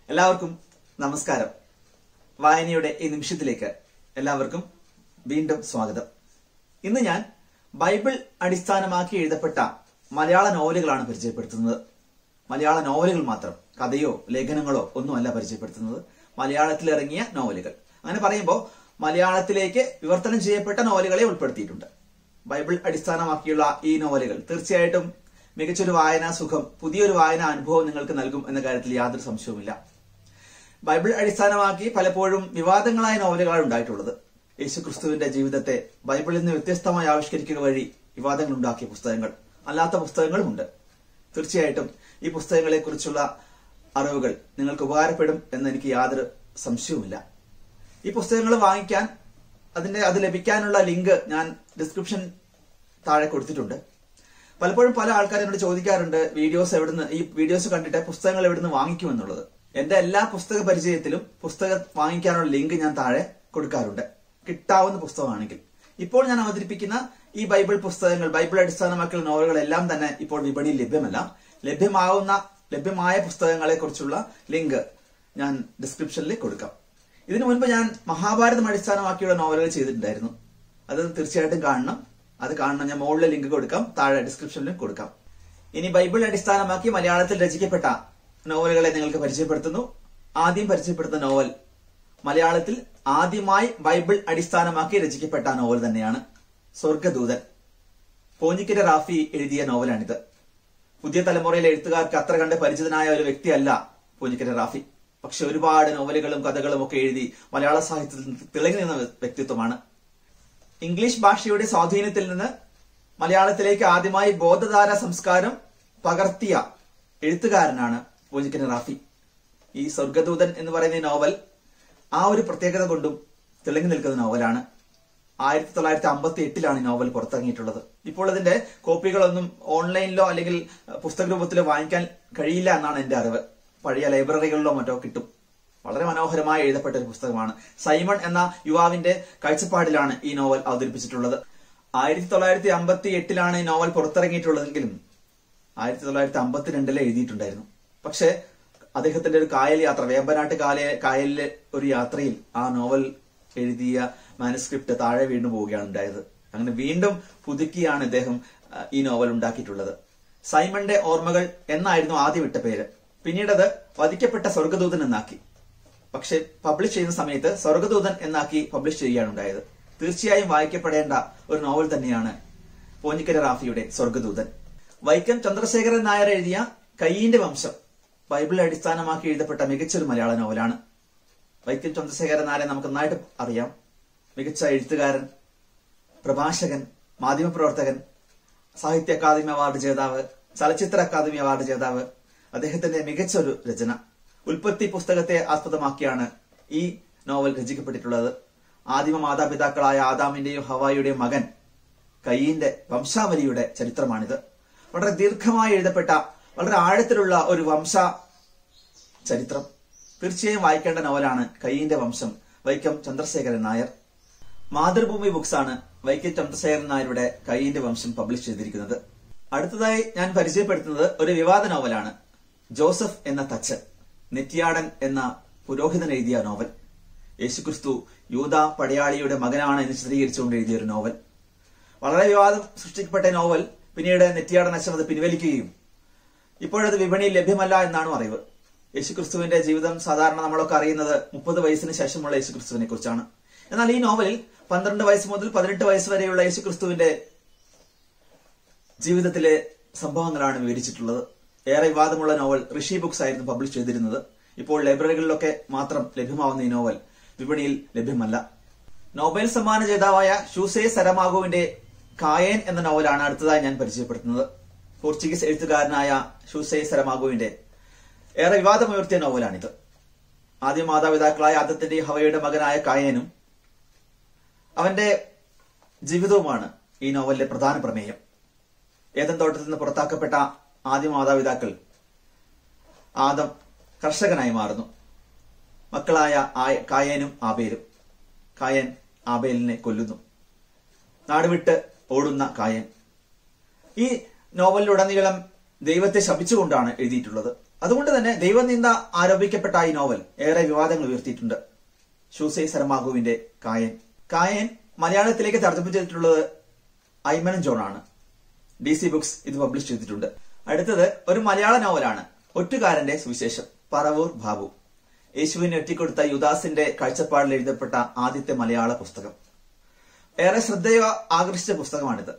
എല്ലാവർക്കും നമസ്കാരം വായനയുടെ ഈ നിമിഷത്തിലേക്ക് എല്ലാവർക്കും വീണ്ടും സ്വാഗതം ഇന്ന് ഞാൻ ബൈബിൾ അടിസ്ഥാനമാക്കി എഴുതപ്പെട്ട മലയാള നോവലുകളാണ് പരിചയപ്പെടുത്തുന്നത് മലയാള നോവലുകൾ മാത്രം കഥയോ ലേഖനങ്ങളോ ഒന്നുമല്ല പരിചയപ്പെടുത്തുന്നത് മലയാളത്തിൽ ഇറങ്ങിയ നോവലുകൾ അങ്ങനെ പറയുമ്പോൾ മലയാളത്തിലേക്ക് വിവർത്തനം ചെയ്യപ്പെട്ട നോവലുകളെ ഉൾപ്പെടുത്തിയിട്ടുണ്ട് ബൈബിൾ അടിസ്ഥാനമാക്കിയുള്ള ഈ നോവലുകൾ തീർച്ചയായിട്ടും മികച്ചൊരു വായനാ സുഖം പുതിയൊരു വായനാ അനുഭവം നിങ്ങൾക്ക് നൽകും എന്ന കാര്യത്തിൽ യാതൊരു സംശയവുമില്ല ബൈബിൾ അടിസ്ഥാനമാക്കി പലപ്പോഴും വിവാദങ്ങളായ നോവലുകളാണ് ഉണ്ടായിട്ടുള്ളത് യേശുക്രിസ്തുവിന്റെ ജീവിതത്തെ ബൈബിളിൽ നിന്ന് വ്യത്യസ്തമായി ആവിഷ്കരിക്കുക വഴി വിവാദങ്ങൾ ഉണ്ടാക്കിയ പുസ്തകങ്ങൾ അല്ലാത്ത പുസ്തകങ്ങളുമുണ്ട് തീർച്ചയായിട്ടും ഈ പുസ്തകങ്ങളെ കുറിച്ചുള്ള അറിവുകൾ നിങ്ങൾക്ക് ഉപകാരപ്പെടും എന്ന് എനിക്ക് യാതൊരു സംശയവുമില്ല ഈ പുസ്തകങ്ങൾ വാങ്ങിക്കാൻ അതിന്റെ അത് ലഭിക്കാനുള്ള ലിങ്ക് ഞാൻ ഡിസ്ക്രിപ്ഷൻ താഴെ കൊടുത്തിട്ടുണ്ട് പലപ്പോഴും പല ആൾക്കാരും എന്നോട് ചോദിക്കാറുണ്ട് വീഡിയോസ് എവിടുന്ന് ഈ വീഡിയോസ് കണ്ടിട്ട് പുസ്തകങ്ങൾ എവിടുന്ന് വാങ്ങിക്കുമെന്നുള്ളത് എന്റെ എല്ലാ പുസ്തക പരിചയത്തിലും പുസ്തകം വാങ്ങിക്കാനുള്ള ലിങ്ക് ഞാൻ താഴെ കൊടുക്കാറുണ്ട് കിട്ടാവുന്ന പുസ്തകമാണെങ്കിൽ ഇപ്പോൾ ഞാൻ അവതരിപ്പിക്കുന്ന ഈ ബൈബിൾ പുസ്തകങ്ങൾ ബൈബിൾ അടിസ്ഥാനമാക്കിയുള്ള നോവലുകളെല്ലാം തന്നെ ഇപ്പോൾ വിപണിയിൽ ലഭ്യമല്ല ലഭ്യമാവുന്ന ലഭ്യമായ പുസ്തകങ്ങളെ കുറിച്ചുള്ള ലിങ്ക് ഞാൻ ഡിസ്ക്രിപ്ഷനിൽ കൊടുക്കാം ഇതിനു മുൻപ് ഞാൻ മഹാഭാരതം അടിസ്ഥാനമാക്കിയുള്ള നോവലുകൾ ചെയ്തിട്ടുണ്ടായിരുന്നു അത് തീർച്ചയായിട്ടും കാണണം അത് കാണണം ഞാൻ മുകളിലെ ലിങ്ക് കൊടുക്കാം താഴെ ഡിസ്ക്രിപ്ഷനിലും കൊടുക്കാം ഇനി ബൈബിൾ അടിസ്ഥാനമാക്കി മലയാളത്തിൽ രചിക്കപ്പെട്ട നോവലുകളെ നിങ്ങൾക്ക് പരിചയപ്പെടുത്തുന്നു ആദ്യം പരിചയപ്പെടുത്തുന്ന നോവൽ മലയാളത്തിൽ ആദ്യമായി ബൈബിൾ അടിസ്ഥാനമാക്കി രചിക്കപ്പെട്ട നോവൽ തന്നെയാണ് സ്വർഗദൂതൻ പോഞ്ഞിക്കര റാഫി എഴുതിയ നോവലാണിത് പുതിയ തലമുറയിലെ എഴുത്തുകാർക്ക് അത്ര കണ്ട് പരിചിതനായ ഒരു വ്യക്തിയല്ല പോഞ്ഞിക്കര റാഫി പക്ഷെ ഒരുപാട് നോവലുകളും കഥകളും ഒക്കെ എഴുതി മലയാള സാഹിത്യത്തിൽ തിളങ്ങി നിന്ന വ്യക്തിത്വമാണ് ഇംഗ്ലീഷ് ഭാഷയുടെ സ്വാധീനത്തിൽ നിന്ന് മലയാളത്തിലേക്ക് ആദ്യമായി ബോധധാര സംസ്കാരം പകർത്തിയ എഴുത്തുകാരനാണ് പൂജിക്കൻ റാഫി ഈ സ്വർഗദൂതൻ എന്ന് പറയുന്ന ഈ നോവൽ ആ ഒരു പ്രത്യേകത കൊണ്ടും തിളങ്ങി നിൽക്കുന്ന നോവലാണ് ആയിരത്തി തൊള്ളായിരത്തി അമ്പത്തി എട്ടിലാണ് ഈ നോവൽ പുറത്തിറങ്ങിയിട്ടുള്ളത് ഇപ്പോൾ ഇതിന്റെ കോപ്പികളൊന്നും ഓൺലൈനിലോ അല്ലെങ്കിൽ പുസ്തക രൂപത്തിലോ വാങ്ങിക്കാൻ കഴിയില്ല എന്നാണ് എന്റെ അറിവ് പഴയ ലൈബ്രറികളിലോ മറ്റോ കിട്ടും വളരെ മനോഹരമായി എഴുതപ്പെട്ട ഒരു പുസ്തകമാണ് സൈമൺ എന്ന യുവാവിന്റെ കാഴ്ചപ്പാടിലാണ് ഈ നോവൽ അവതരിപ്പിച്ചിട്ടുള്ളത് ആയിരത്തി തൊള്ളായിരത്തി അമ്പത്തി എട്ടിലാണ് ഈ നോവൽ പുറത്തിറങ്ങിയിട്ടുള്ളതെങ്കിലും ആയിരത്തി തൊള്ളായിരത്തി അമ്പത്തിരണ്ടിലെ എഴുതിയിട്ടുണ്ടായിരുന്നു പക്ഷെ അദ്ദേഹത്തിന്റെ ഒരു കായൽ യാത്ര വേമ്പനാട്ട് കായ കായലിലെ ഒരു യാത്രയിൽ ആ നോവൽ എഴുതിയ മാനുസ്ക്രിപ്റ്റ് താഴെ വീണ്ടു പോവുകയാണ് ഉണ്ടായത് അങ്ങനെ വീണ്ടും പുതുക്കിയാണ് ഇദ്ദേഹം അഹ്, ഈ നോവൽ ഉണ്ടാക്കിയിട്ടുള്ളത് സൈമന്റെ ഓർമ്മകൾ എന്നായിരുന്നു ആദ്യം ഇട്ട പേര് പിന്നീടത് വധിക്കപ്പെട്ട സ്വർഗദൂതൻ എന്നാക്കി പക്ഷെ പബ്ലിഷ് ചെയ്യുന്ന സമയത്ത് സ്വർഗദൂതൻ എന്നാക്കി പബ്ലിഷ് ചെയ്യുകയാണ് ഉണ്ടായത് തീർച്ചയായും വായിക്കപ്പെടേണ്ട ഒരു നോവൽ തന്നെയാണ് പോഞ്ഞിക്കര റാഫിയുടെ സ്വർഗദൂതൻ വൈക്കം ചന്ദ്രശേഖരൻ നായർ എഴുതിയ കയ്യിന്റെ വംശം ബൈബിളെ അടിസ്ഥാനമാക്കി എഴുതപ്പെട്ട മികച്ചൊരു മലയാള നോവലാണ് വൈക്കം ചന്ദ്രശേഖരൻ നായരെ നമുക്ക് നന്നായിട്ട് അറിയാം മികച്ച എഴുത്തുകാരൻ പ്രഭാഷകൻ മാധ്യമപ്രവർത്തകൻ സാഹിത്യ അക്കാദമി അവാർഡ് ജേതാവ് ചലച്ചിത്ര അക്കാദമി അവാർഡ് ജേതാവ് അദ്ദേഹത്തിന്റെ മികച്ചൊരു രചന ഉൽപ്പത്തി പുസ്തകത്തെ ആസ്പദമാക്കിയാണ് ഈ നോവൽ രചിക്കപ്പെട്ടിട്ടുള്ളത് ആദിമ മാതാപിതാക്കളായ ആദാമിന്റെയും ഹവായുടെയും മകൻ കയ്യിന്റെ വംശാവലിയുടെ ചരിത്രമാണിത് വളരെ ദീർഘമായി എഴുതപ്പെട്ട വളരെ ആഴത്തിലുള്ള ഒരു വംശ ചരിത്രം തീർച്ചയായും വായിക്കേണ്ട നോവലാണ് കയ്യിന്റെ വംശം വൈക്കം ചന്ദ്രശേഖരൻ നായർ മാതൃഭൂമി ബുക്സ് ആണ് വൈക്കം ചന്ദ്രശേഖരൻ നായരുടെ കയ്യിന്റെ വംശം പബ്ലിഷ് ചെയ്തിരിക്കുന്നത് അടുത്തതായി ഞാൻ പരിചയപ്പെടുത്തുന്നത് ഒരു വിവാദ നോവലാണ് ജോസഫ് എന്ന തച്ചൻ നെറ്റിയാടൻ എന്ന പുരോഹിതൻ എഴുതിയ നോവൽ യേശുക്രിസ്തു യൂത പടയാളിയുടെ മകനാണ് എന്ന് ചിത്രീകരിച്ചുകൊണ്ട് എഴുതിയ ഒരു നോവൽ വളരെ വിവാദം സൃഷ്ടിക്കപ്പെട്ട നോവൽ പിന്നീട് നെറ്റിയാടൻ അച്ഛൻ അത് പിൻവലിക്കുകയും ഇപ്പോഴത് വിപണിയിൽ ലഭ്യമല്ല എന്നാണ് അറിവ് യേശുക്രിസ്തുവിന്റെ ജീവിതം സാധാരണ നമ്മളൊക്കെ അറിയുന്നത് മുപ്പത് വയസ്സിന് ശേഷമുള്ള യേശുക്രിസ്തുവിനെ കുറിച്ചാണ് എന്നാൽ ഈ നോവലിൽ പന്ത്രണ്ട് വയസ്സ് മുതൽ പതിനെട്ട് വയസ്സ് വരെയുള്ള യേശുക്രിസ്തുവിന്റെ ജീവിതത്തിലെ സംഭവങ്ങളാണ് വിവരിച്ചിട്ടുള്ളത് ഏറെ വിവാദമുള്ള നോവൽ ഋഷി ബുക്സ് ആയിരുന്നു പബ്ലിഷ് ചെയ്തിരുന്നത് ഇപ്പോൾ ലൈബ്രറികളിലൊക്കെ മാത്രം ലഭ്യമാവുന്ന ഈ നോവൽ വിപണിയിൽ ലഭ്യമല്ല നോബൽ സമ്മാന ജേതാവായ ഷൂസെ സരമാഗോവിന്റെ കായൻ എന്ന നോവലാണ് അടുത്തതായി ഞാൻ പരിചയപ്പെടുത്തുന്നത് പോർച്ചുഗീസ് എഴുത്തുകാരനായ ഷൂസെ സരമാഗോവിന്റെ ഏറെ വിവാദമുയർത്തിയ നോവലാണിത് ആദ്യ മാതാപിതാക്കളായ ആദത്തിന്റെ ഹവയുടെ മകനായ കായനും അവന്റെ ജീവിതവുമാണ് ഈ നോവലിലെ പ്രധാന പ്രമേയം ഏതൻ തോട്ടത്തിൽ നിന്ന് പുറത്താക്കപ്പെട്ട ആദ്യ മാതാപിതാക്കൾ ആദം കർഷകനായി മാറുന്നു മക്കളായ ആയ- കായേനും ആബേലും കായൻ ആബേലിനെ കൊല്ലുന്നു നാടുവിട്ട് ഓടുന്ന കായൻ ഈ നോവലിലുടനീളം ദൈവത്തെ ശപിച്ചുകൊണ്ടാണ് എഴുതിയിട്ടുള്ളത് അതുകൊണ്ട് തന്നെ ദൈവനിന്ദ ആരോപിക്കപ്പെട്ട ഈ നോവൽ ഏറെ വിവാദങ്ങൾ ഉയർത്തിയിട്ടുണ്ട് ഷൂസൈ സരമാഗുവിന്റെ കായൻ കായൻ മലയാളത്തിലേക്ക് തർജ്ജമ ചെയ്തിട്ടുള്ളത് ഐമനൻ ജോൺ ആണ് ഡി സി ബുക്സ് ഇത് പബ്ലിഷ് ചെയ്തിട്ടുണ്ട് അടുത്തത് ഒരു മലയാള നോവലാണ് ഒറ്റുകാരന്റെ സുവിശേഷം പറവൂർ ബാബു യേശുവിനെ ഒറ്റിക്കൊടുത്ത യുദാസിന്റെ കാഴ്ചപ്പാടിൽ എഴുതപ്പെട്ട ആദ്യത്തെ മലയാള പുസ്തകം ഏറെ ശ്രദ്ധയോ ആകർഷിച്ച പുസ്തകമാണിത്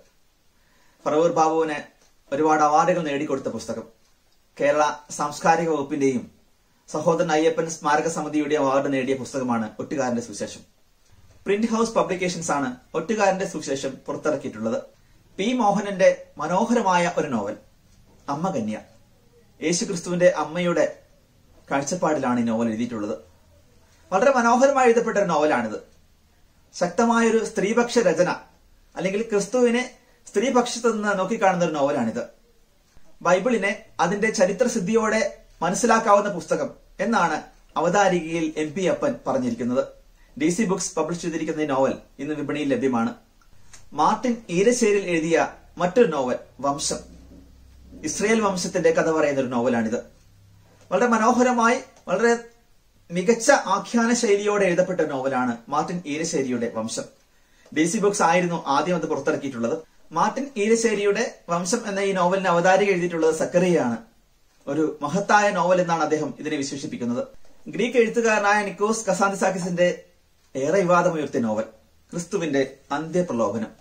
പറവൂർ ബാബുവിന് ഒരുപാട് അവാർഡുകൾ നേടിക്കൊടുത്ത പുസ്തകം കേരള സാംസ്കാരിക വകുപ്പിന്റെയും സഹോദരൻ അയ്യപ്പൻ സ്മാരക സമിതിയുടെ അവാർഡ് നേടിയ പുസ്തകമാണ് ഒറ്റുകാരന്റെ സുവിശേഷം പ്രിന്റ് ഹൗസ് പബ്ലിക്കേഷൻസ് ആണ് ഒറ്റുകാരന്റെ സുവിശേഷം പുറത്തിറക്കിയിട്ടുള്ളത് പി മോഹനന്റെ മനോഹരമായ ഒരു നോവൽ അമ്മ കന്യ യേശുക്രിസ്തുവിന്റെ അമ്മയുടെ കാഴ്ചപ്പാടിലാണ് ഈ നോവൽ എഴുതിയിട്ടുള്ളത് വളരെ മനോഹരമായി എഴുതപ്പെട്ട ഒരു നോവലാണിത് ശക്തമായൊരു സ്ത്രീപക്ഷ രചന അല്ലെങ്കിൽ ക്രിസ്തുവിനെ സ്ത്രീപക്ഷത്ത് നിന്ന് നോക്കിക്കാണുന്ന ഒരു നോവലാണിത് ബൈബിളിനെ അതിന്റെ ചരിത്രസിദ്ധിയോടെ മനസ്സിലാക്കാവുന്ന പുസ്തകം എന്നാണ് അവതാരികയിൽ എം പി അപ്പൻ പറഞ്ഞിരിക്കുന്നത് ഡി സി ബുക്സ് പബ്ലിഷ് ചെയ്തിരിക്കുന്ന ഈ നോവൽ ഇന്ന് വിപണിയിൽ ലഭ്യമാണ് മാർട്ടിൻ ഈരശ്ശേരിൽ എഴുതിയ മറ്റൊരു നോവൽ വംശം ഇസ്രയേൽ വംശത്തിന്റെ കഥ പറയുന്ന ഒരു നോവലാണിത് വളരെ മനോഹരമായി വളരെ മികച്ച ആഖ്യാന ശൈലിയോടെ എഴുതപ്പെട്ട ഒരു നോവലാണ് മാർട്ടിൻ ഈരശ്ശേരിയുടെ വംശം ഡി സി ബുക്സ് ആയിരുന്നു ആദ്യം അത് പുറത്തിറക്കിയിട്ടുള്ളത് മാർട്ടിൻ ഈരശ്ശേരിയുടെ വംശം എന്ന ഈ നോവലിന് അവതാരിക എഴുതിയിട്ടുള്ളത് സക്കറിയാണ് ഒരു മഹത്തായ നോവൽ എന്നാണ് അദ്ദേഹം ഇതിനെ വിശേഷിപ്പിക്കുന്നത് ഗ്രീക്ക് എഴുത്തുകാരനായ നിക്കോസ് കസാന്തിസാക്കിസിന്റെ ഏറെ വിവാദമുയർത്തിയ നോവൽ ക്രിസ്തുവിന്റെ അന്ത്യപ്രലോഭനം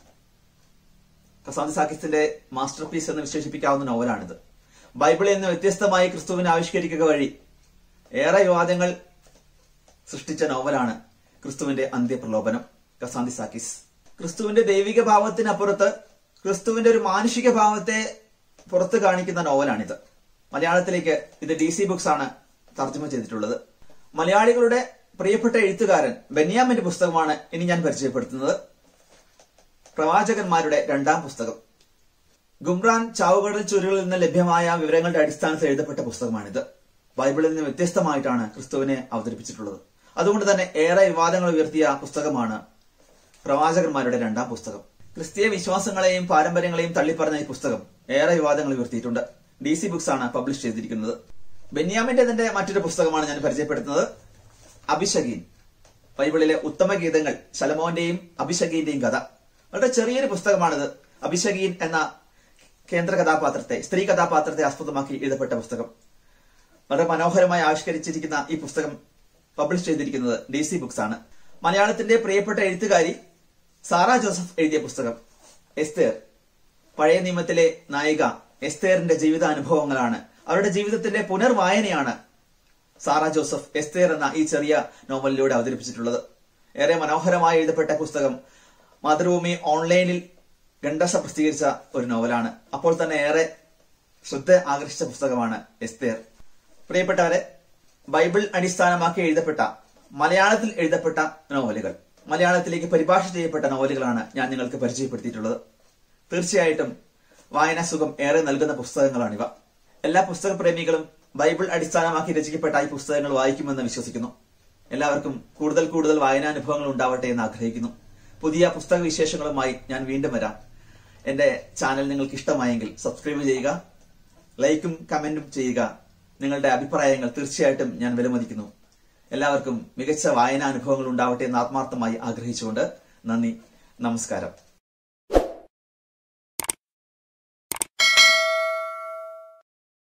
കസാന്തിസാക്കിസിന്റെ മാസ്റ്റർ പീസ് എന്ന് വിശേഷിപ്പിക്കാവുന്ന നോവലാണിത് ബൈബിളിൽ നിന്ന് വ്യത്യസ്തമായി ക്രിസ്തുവിനെ ആവിഷ്കരിക്കുക വഴി ഏറെ വിവാദങ്ങൾ സൃഷ്ടിച്ച നോവലാണ് ക്രിസ്തുവിന്റെ അന്ത്യപ്രലോഭനം കസാന്തിസാക്കിസ് ക്രിസ്തുവിന്റെ ദൈവിക ഭാവത്തിനപ്പുറത്ത് ക്രിസ്തുവിന്റെ ഒരു മാനുഷിക ഭാവത്തെ പുറത്ത് കാണിക്കുന്ന നോവലാണിത് മലയാളത്തിലേക്ക് ഇത് ഡി സി ബുക്സ് ആണ് തർജ്ജമ ചെയ്തിട്ടുള്ളത് മലയാളികളുടെ പ്രിയപ്പെട്ട എഴുത്തുകാരൻ ബെന്യാമിന്റെ പുസ്തകമാണ് ഇനി ഞാൻ പരിചയപ്പെടുത്തുന്നത് പ്രവാചകന്മാരുടെ രണ്ടാം പുസ്തകം ഗുംറാൻ ചാവുകടൽ ചുരുകളിൽ നിന്ന് ലഭ്യമായ വിവരങ്ങളുടെ അടിസ്ഥാനത്തിൽ എഴുതപ്പെട്ട പുസ്തകമാണിത് ബൈബിളിൽ നിന്ന് വ്യത്യസ്തമായിട്ടാണ് ക്രിസ്തുവിനെ അവതരിപ്പിച്ചിട്ടുള്ളത് അതുകൊണ്ട് തന്നെ ഏറെ വിവാദങ്ങൾ ഉയർത്തിയ പുസ്തകമാണ് പ്രവാചകന്മാരുടെ രണ്ടാം പുസ്തകം ക്രിസ്തീയ വിശ്വാസങ്ങളെയും പാരമ്പര്യങ്ങളെയും തള്ളിപ്പറഞ്ഞ ഈ പുസ്തകം ഏറെ വിവാദങ്ങൾ ഉയർത്തിയിട്ടുണ്ട് ഡി സി ബുക്സ് ആണ് പബ്ലിഷ് ചെയ്തിരിക്കുന്നത് ബെന്യാമിന്റേതിന്റെ മറ്റൊരു പുസ്തകമാണ് ഞാൻ പരിചയപ്പെടുത്തുന്നത് അഭിഷഗീൻ ബൈബിളിലെ ഉത്തമ ഗീതങ്ങൾ ശലമോന്റെയും അഭിഷഗീന്റെയും കഥ വളരെ ചെറിയൊരു പുസ്തകമാണിത് അഭിഷഗീൻ എന്ന കേന്ദ്ര കഥാപാത്രത്തെ സ്ത്രീ കഥാപാത്രത്തെ ആസ്പദമാക്കി എഴുതപ്പെട്ട പുസ്തകം വളരെ മനോഹരമായി ആവിഷ്കരിച്ചിരിക്കുന്ന ഈ പുസ്തകം പബ്ലിഷ് ചെയ്തിരിക്കുന്നത് ഡി സി ബുക്സ് ആണ് മലയാളത്തിന്റെ പ്രിയപ്പെട്ട എഴുത്തുകാരി സാറ ജോസഫ് എഴുതിയ പുസ്തകം എസ്തേർ പഴയ നിയമത്തിലെ നായിക എസ്തേറിന്റെ ജീവിതാനുഭവങ്ങളാണ് അവരുടെ ജീവിതത്തിന്റെ പുനർവായനയാണ് സാറ ജോസഫ് എസ്തേർ എന്ന ഈ ചെറിയ നോവലിലൂടെ അവതരിപ്പിച്ചിട്ടുള്ളത് ഏറെ മനോഹരമായി എഴുതപ്പെട്ട പുസ്തകം മാതൃഭൂമി ഓൺലൈനിൽ ഗണ്ടസ പ്രസിദ്ധീകരിച്ച ഒരു നോവലാണ് അപ്പോൾ തന്നെ ഏറെ ശ്രദ്ധ ആകർഷിച്ച പുസ്തകമാണ് എസ്തേർ പ്രിയപ്പെട്ടവരെ ബൈബിൾ അടിസ്ഥാനമാക്കി എഴുതപ്പെട്ട മലയാളത്തിൽ എഴുതപ്പെട്ട നോവലുകൾ മലയാളത്തിലേക്ക് പരിഭാഷ ചെയ്യപ്പെട്ട നോവലുകളാണ് ഞാൻ നിങ്ങൾക്ക് പരിചയപ്പെടുത്തിയിട്ടുള്ളത് തീർച്ചയായിട്ടും വായനാ സുഖം ഏറെ നൽകുന്ന പുസ്തകങ്ങളാണിവ എല്ലാ പുസ്തക പ്രേമികളും ബൈബിൾ അടിസ്ഥാനമാക്കി രചിക്കപ്പെട്ട ഈ പുസ്തകങ്ങൾ വായിക്കുമെന്ന് വിശ്വസിക്കുന്നു എല്ലാവർക്കും കൂടുതൽ കൂടുതൽ വായനാനുഭവങ്ങൾ ഉണ്ടാവട്ടെ എന്ന് ആഗ്രഹിക്കുന്നു പുതിയ പുസ്തക വിശേഷങ്ങളുമായി ഞാൻ വീണ്ടും വരാം എന്റെ ചാനൽ നിങ്ങൾക്ക് ഇഷ്ടമായെങ്കിൽ സബ്സ്ക്രൈബ് ചെയ്യുക ലൈക്കും കമന്റും ചെയ്യുക നിങ്ങളുടെ അഭിപ്രായങ്ങൾ തീർച്ചയായിട്ടും ഞാൻ വിലമതിക്കുന്നു എല്ലാവർക്കും മികച്ച വായനാനുഭവങ്ങൾ ഉണ്ടാവട്ടെ എന്ന് ആത്മാർത്ഥമായി ആഗ്രഹിച്ചുകൊണ്ട് നന്ദി നമസ്കാരം